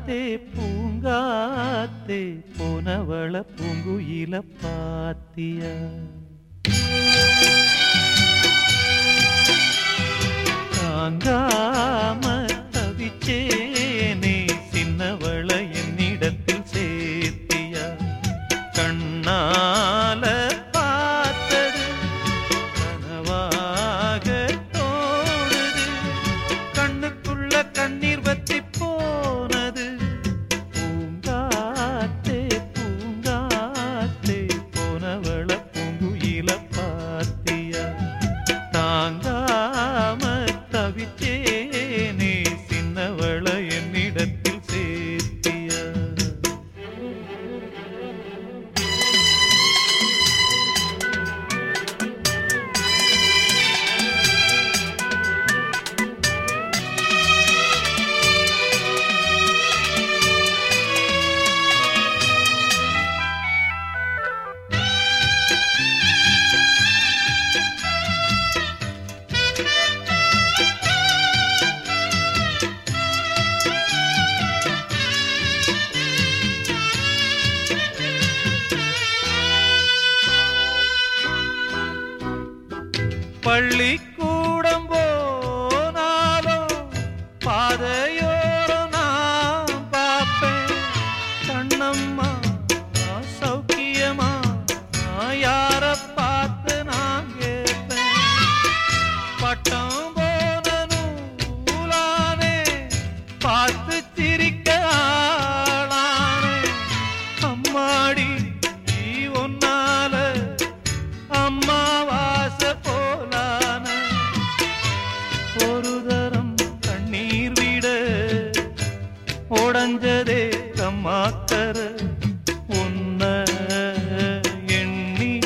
பூங்காத்தே பூங்காத்தே போனவள பூங்குயில பாத்தியா தாங்காம தவிச்சேனே சின்னவள என்னிடத்தில் சேர்த்தியா கண்ணால பார்த்தது கனவாக தோணுது கண்ணுக்குள்ள கண்ணீர் வத்தி போனது பூங்காத்தே பூங்காத்தே போனவள பூங்குயில பாத்தியா தாங்காம தவிச்சேனே சின்னவள என்னிடத்தில் சேர்த்தியா பள்ளிக்கூடம் போனாலும் பாதையோரம் நான் பார்ப்பேன் கண்ணம்மா சௌக்கியமா யார பார்த்து நான் கேட்பேன் பட்டம் போன நூலானே பார்த்து சிரிக்க ஆளானே அம்மாடி நீ ஒன்னால அம்மா வாச போலான ஒரு தரம் கண்ணீர் விட உடஞ்சதே கம்மாக்கர உன்ன எண்ணி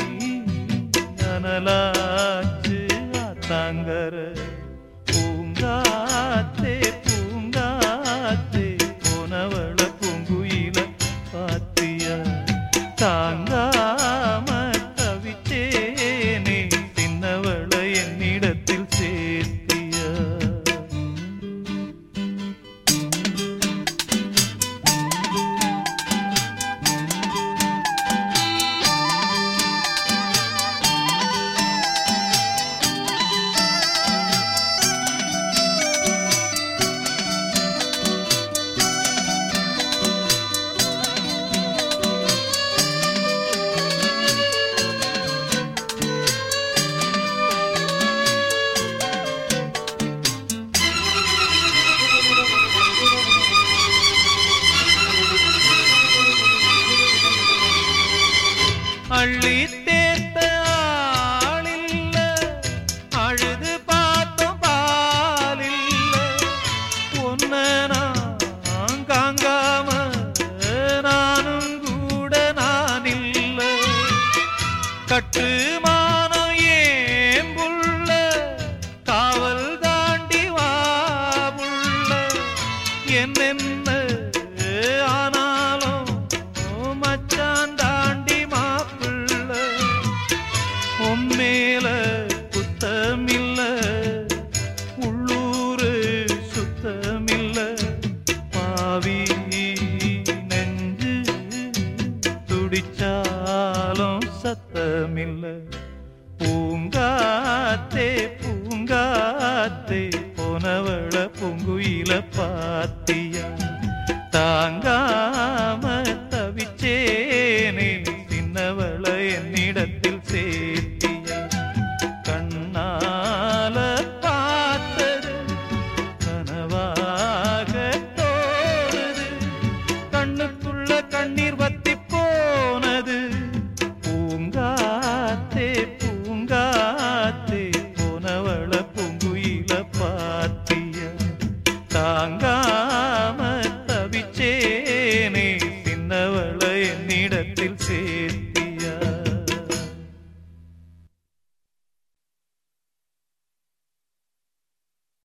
அனலாச்சு ஆத்தாங்கர பூங்காத்தே பூங்காத்தே போனவள பூங்குயில பாத்தியா தாங்காம தவிச்சேனே சின்னவள என்னிடத்தில் சேர்த்தியா அள்ளி தேர்த்த ஆளில்ல அழுது பார்த்தோம் பாலில்ல ஒன்ன நான் காங்காம நானும் கூட நான் இல்ல கட்டுமானம் ஏன் புள்ள காவல் தாண்டி வா புள்ள என்னென்ன ஆனாலும் மச்சான் தாண்டி மாப்பிள்ள உம்மேல குத்தமில்ல உள்ளூரு சுத்தமில்ல பாவி நெஞ்சு துடிச்சாலும் சத்தமில்ல பூங்காத்தே பூங்காத்தே போனவள பூங்குயில பாத்தியா தாங்கா